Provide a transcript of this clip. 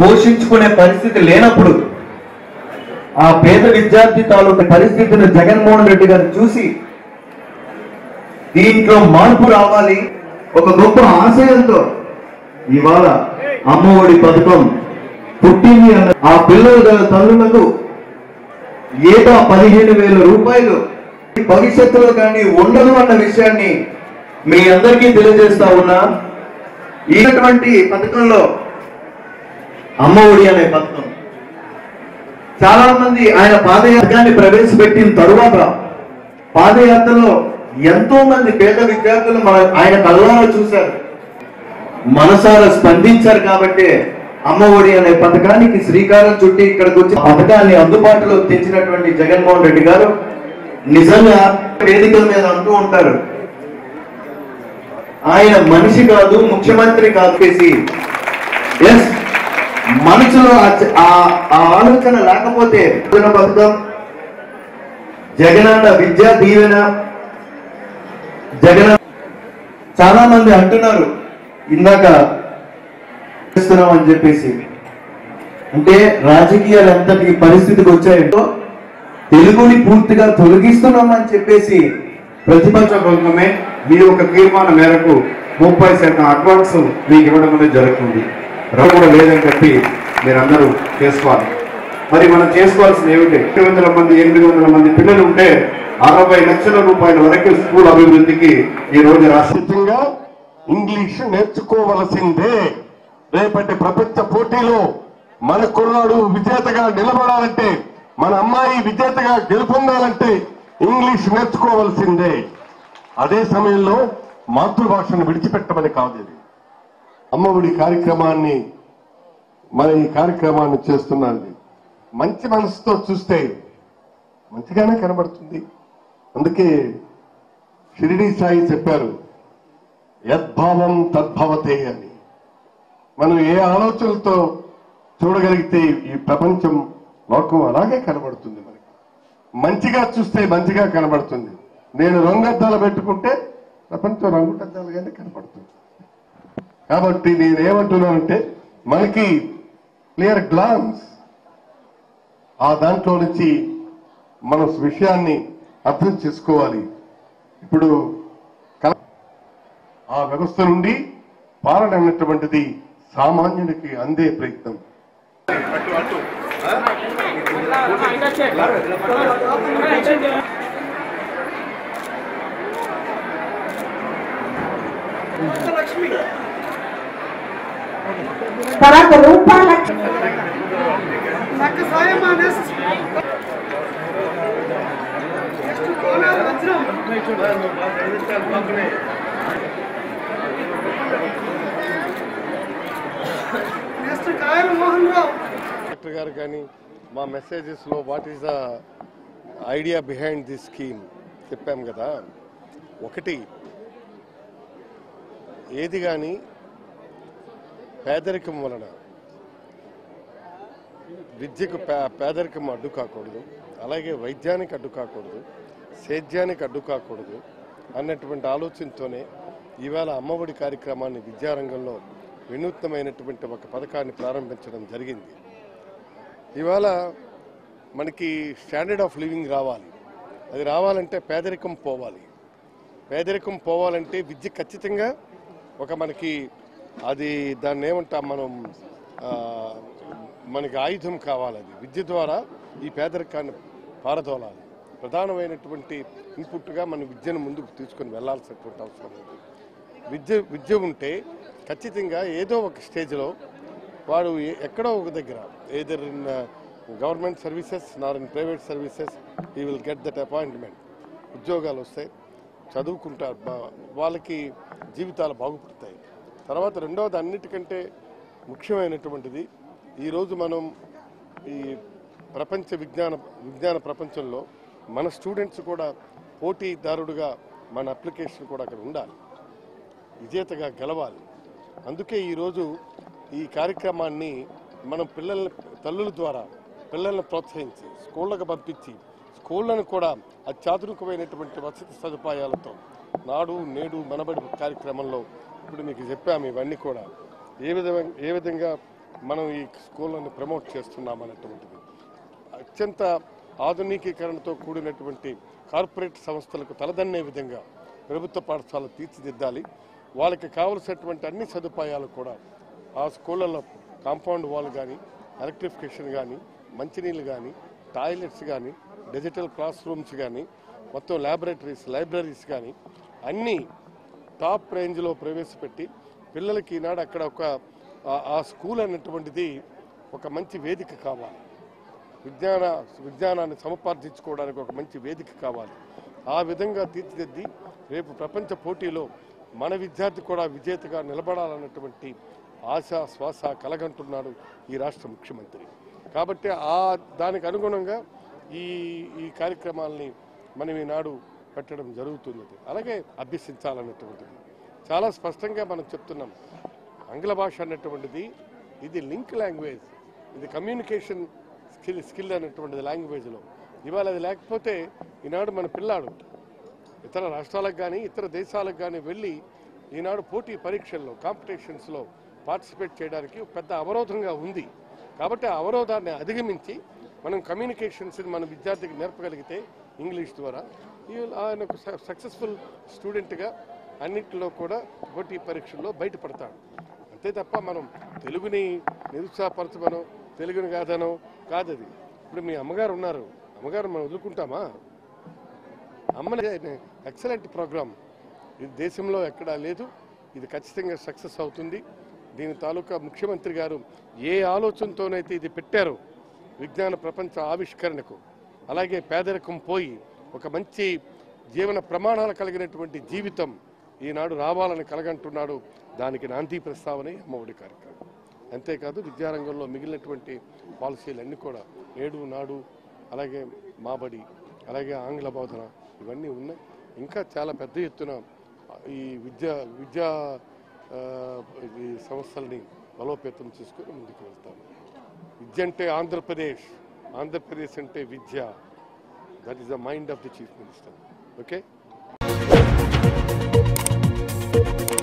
పోషించుకునే పరిస్థితి లేనప్పుడు ఆ పేద విద్యార్థి తాలూకు పరిస్థితిని జగన్మోహన్ రెడ్డి గారు చూసి దీంట్లో మార్పు రావాలి ఒక గొప్ప ఆశయంతో ఇవాళ అమ్మఒడి పథకం పుట్టింది అన్న ఆ పిల్లల గల తల్లులకు ఏటా పదిహేను వేల రూపాయలు భవిష్యత్తులో కానీ ఉండదు అన్న విషయాన్ని మీ అందరికీ తెలియజేస్తా ఉన్నా ఈటువంటి పథకంలో అమ్మఒడి అనే పథకం చాలా మంది ఆయన పాదయాత్రాన్ని ప్రవేశపెట్టిన తరువాత పాదయాత్రలో ఎంతో మంది పేద విద్యార్థులు మన ఆయన కళ్ళలో చూశారు మనసారా స్పందించారు కాబట్టి అమ్మఒడి అనే పథకానికి శ్రీకారం చుట్టి ఇక్కడికి వచ్చి ఆ పథకాన్ని అందుబాటులో తెచ్చినటువంటి జగన్మోహన్ రెడ్డి గారు నిజంగా వేదికల మీద అంటూ ఉంటారు ఆయన మనిషి కాదు ముఖ్యమంత్రి కాదు చేసి ఎస్ మనసులో ఆ చ- ఆ- ఆ ఆలోచన లేకపోతే జగన్ పథకం జగనన్న విద్యా దీవెన జగన్ చాలా మంది అంటున్నారు ఇందాక చేస్తున్నాం అని చెప్పేసి అంటే రాజకీయాలు ఎంతటి పరిస్థితికి వచ్చాయంటో తెలుగుని పూర్తిగా తొలగిస్తున్నామని చెప్పేసి ప్రతిపక్ష కోసమే మీ యొక్క తీర్మానం మేరకు ముప్పై శాతం అడ్వాన్స్ మీకు ఇవ్వడం అనేది జరుగుతుంది రవ్వ కూడా లేదని చెప్పి మీరందరూ చేసుకోవాలి మరి మనం చేసుకోవాల్సింది ఏమిటి ఎనిమిది వందల మంది ఎనిమిది వందల మంది పిల్లలు ఉంటే అరవై లక్షల రూపాయల వరకు స్కూల్ అభివృద్ధికి ఈ రోజు రాష్ట్ర ఖచ్చితంగా ఇంగ్లీష్ నేర్చుకోవలసిందే రేపటి ప్రపంచ పోటీలో మన కుర్రాడు విజేతగా నిలబడాలంటే మన అమ్మాయి విజేతగా గెలుపొందాలంటే ఇంగ్లీష్ నేర్చుకోవలసిందే అదే సమయంలో మాతృభాషను విడిచిపెట్టమని కాదు ఇది అమ్మఒడి కార్యక్రమాన్ని మన ఈ కార్యక్రమాన్ని చేస్తున్నది మంచి మనసుతో చూస్తే మంచిగానే కనబడుతుంది అందుకే షిరిడి సాయి చెప్పారు యద్భావం తద్భవతే అని మనం ఏ ఆలోచనలతో చూడగలిగితే ఈ ప్రపంచం లోకం అలాగే కనబడుతుంది మనకి మంచిగా చూస్తే మంచిగా కనబడుతుంది నేను రంగద్దాలు పెట్టుకుంటే ప్రపంచం రంగుటద్దాలుగానే కనబడుతుంది కాబట్టి నేనేమంటున్నానంటే మనకి క్లియర్ గ్లాన్స్ ఆ దాంట్లో నుంచి మన విషయాన్ని అర్థం చేసుకోవాలి ఇప్పుడు కల- ఆ వ్యవస్థ నుండి పాలన అన్నటువంటిది సామాన్యుడికి అందే ప్రయత్నం తర్వాత రూపాయల నాకు సాయం అనేసి నెక్స్ట్ కోలార్ వజ్రం నెక్స్ట్ కాయల మోహన్ రావు కలెక్టర్ గారు కానీ మా మెసేజెస్ లో what is the idea behind this scheme చెప్పాం కదా ఒకటి ఏది కానీ పేదరికం వలన విద్యకు పే- పేదరికం అడ్డు కాకూడదు అలాగే వైద్యానికి అడ్డు కాకూడదు సేద్యానికి అడ్డు కాకూడదు అన్నటువంటి ఆలోచనతోనే ఈవేళ అమ్మఒడి కార్యక్రమాన్ని విద్యారంగంలో వినూత్నమైనటువంటి ఒక పథకాన్ని ప్రారంభించడం జరిగింది ఇవాళ మనకి స్టాండర్డ్ ఆఫ్ లివింగ్ రావాలి అది రావాలంటే పేదరికం పోవాలి పేదరికం పోవాలంటే విద్య ఖచ్చితంగా ఒక మనకి అది దాన్ని ఏమంటాం మనం ఆ, మనకి ఆయుధం కావాలి అది విద్య ద్వారా ఈ పేదరికాన్ని పారదోలాలి ప్రధానమైనటువంటి ఇన్పుట్గా మన విద్యను ముందుకు తీసుకొని వెళ్లాల్సినటువంటి అవసరం ఉంది విద్య విద్య ఉంటే ఖచ్చితంగా ఏదో ఒక స్టేజ్లో వాడు ఏ- ఎక్కడో ఒక దగ్గర either in government services nor in private services he will get that appointment ఉద్యోగాలు వస్తాయి చదువుకుంటారు బా- వాళ్ళకి జీవితాలు బాగుపడతాయి తర్వాత రెండవది అన్నిటికంటే ముఖ్యమైనటువంటిది ఈరోజు మనం ఈ ప్రపంచ విజ్ఞాన విజ్ఞాన ప్రపంచంలో మన స్టూడెంట్స్ కూడా పోటీదారుడుగా మన అప్లికేషన్ కూడా అక్కడ ఉండాలి విజేతగా గెలవాలి అందుకే ఈరోజు ఈ కార్యక్రమాన్ని మనం పిల్లల్ని తల్లుల ద్వారా పిల్లల్ని ప్రోత్సహించి స్కూళ్ళకు పంపించి స్కూళ్ళను కూడా అత్యాధునికమైనటువంటి వసతి సదుపాయాలతో నాడు నేడు మనబడి కార్యక్రమంలో ఇప్పుడు మీకు చెప్పాము ఇవన్నీ కూడా ఏ విధంగా ఏ విధంగా మనం ఈ స్కూళ్ళని ప్రమోట్ చేస్తున్నాం అనేటువంటిది అత్యంత ఆధునికీకరణతో కూడినటువంటి కార్పొరేట్ సంస్థలకు తలదన్నే విధంగా ప్రభుత్వ పాఠశాలలు తీర్చిదిద్దాలి వాళ్ళకి కావలసినటువంటి అన్ని సదుపాయాలు కూడా ఆ స్కూళ్ళలో కాంపౌండ్ వాల్ కానీ ఎలక్ట్రిఫికేషన్ కానీ మంచినీళ్ళు కానీ టాయిలెట్స్ కానీ డిజిటల్ క్లాస్ రూమ్స్ కానీ మొత్తం ల్యాబొరేటరీస్ లైబ్రరీస్ కానీ అన్నీ టాప్ రేంజ్లో ప్రవేశపెట్టి పిల్లలకి ఈనాడు అక్కడ ఒక ఆ- ఆ స్కూల్ అనేటువంటిది ఒక మంచి వేదిక కావాలి విజ్ఞాన విజ్ఞానాన్ని సముపార్జించుకోవడానికి ఒక మంచి వేదిక కావాలి ఆ విధంగా తీర్చిదిద్ది రేపు ప్రపంచ పోటీలో మన విద్యార్థి కూడా విజేతగా నిలబడాలన్నటువంటి ఆశ శ్వాస కలగంటున్నాడు ఈ రాష్ట్ర ముఖ్యమంత్రి కాబట్టి ఆ దానికి అనుగుణంగా ఈ ఈ కార్యక్రమాల్ని మనం ఈనాడు పెట్టడం జరుగుతున్నది అలాగే అభ్యసించాలన్నటువంటిది చాలా స్పష్టంగా మనం చెప్తున్నాం ఆంగ్ల భాష అన్నటువంటిది ఇది లింక్ లాంగ్వేజ్ ఇది కమ్యూనికేషన్ స్కిల్ స్కిల్ అనేటువంటిది లాంగ్వేజ్లో ఇవాళ అది లేకపోతే ఈనాడు మన పిల్లాడు ఇతర రాష్ట్రాలకు కానీ ఇతర దేశాలకు కానీ వెళ్ళి ఈనాడు పోటీ పరీక్షల్లో కాంపిటీషన్స్లో పార్టిసిపేట్ చేయడానికి ఒక పెద్ద అవరోధంగా ఉంది కాబట్టి ఆ అవరోధాన్ని అధిగమించి మనం కమ్యూనికేషన్స్ మన విద్యార్థికి నేర్పగలిగితే ఇంగ్లీష్ ద్వారా ఈ ఆయన ఒక సక్సెస్ఫుల్ స్టూడెంట్గా అన్నింటిలో కూడా పోటీ పరీక్షల్లో బయటపడతాడు అంతే తప్ప మనం తెలుగుని నిరుత్సాహపరచమనో తెలుగుని కాదనో కాదది ఇప్పుడు మీ అమ్మగారు ఉన్నారు అమ్మగారు మనం వదులుకుంటామా అమ్మని ఎక్సలెంట్ ప్రోగ్రామ్ ఇది దేశంలో ఎక్కడా లేదు ఇది ఖచ్చితంగా సక్సెస్ అవుతుంది దీని తాలూకా ముఖ్యమంత్రి గారు ఏ ఆలోచనతోనైతే ఇది పెట్టారో విజ్ఞాన ప్రపంచ ఆవిష్కరణకు అలాగే పేదరికం పోయి ఒక మంచి జీవన ప్రమాణాలు కలిగినటువంటి జీవితం ఈనాడు రావాలని కలగంటున్నాడు దానికి నాంది ప్రస్తావనే అమ్మఒడి కార్యక్రమం అంతేకాదు విద్యారంగంలో మిగిలినటువంటి పాలసీలన్నీ కూడా నేడు నాడు అలాగే మాబడి అలాగే ఆంగ్ల బోధన ఇవన్నీ ఉన్నాయి ఇంకా చాలా పెద్ద ఎత్తున ఈ విద్యా విద్యా ఆ, ఈ సంస్థల్ని బలోపేతం చేసుకొని ముందుకు వెళ్తాం విద్య అంటే ఆంధ్రప్రదేశ్ ఆంధ్రప్రదేశ్ అంటే విద్య that is the mind of the chief minister okay